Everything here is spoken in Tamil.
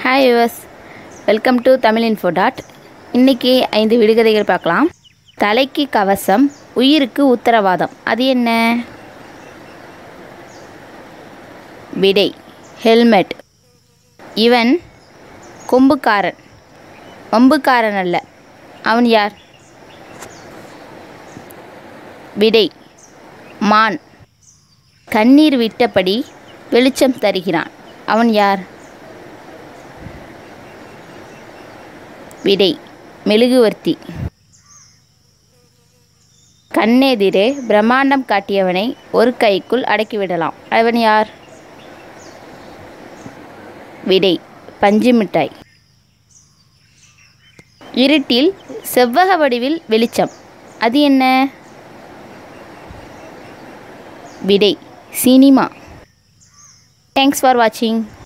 hi yours welcome to Tamil info dot இன்றைக்கி ஐந்து விடுகதைகள் பார்க்கலாம் தலைக்கு கவசம் உயிருக்கு உத்தரவாதம் அது என்ன விடை ஹெல்மெட் இவன் கொம்புக்காரன் வம்புக்காரன் அல்ல அவன் யார் விடை மான் கண்ணீர் விட்டபடி வெளிச்சம் தருகிறான் அவன் யார் விடை மெழுகுவர்த்தி கண்ணெதிரே பிரம்மாண்டம் காட்டியவனை ஒரு கைக்குள் அடக்கிவிடலாம் அவன் யார் விடை பஞ்சு மிட்டாய் இருட்டில் செவ்வக வடிவில் வெளிச்சம் அது என்ன விடை சினிமா தேங்க்ஸ் ஃபார் வாட்சிங்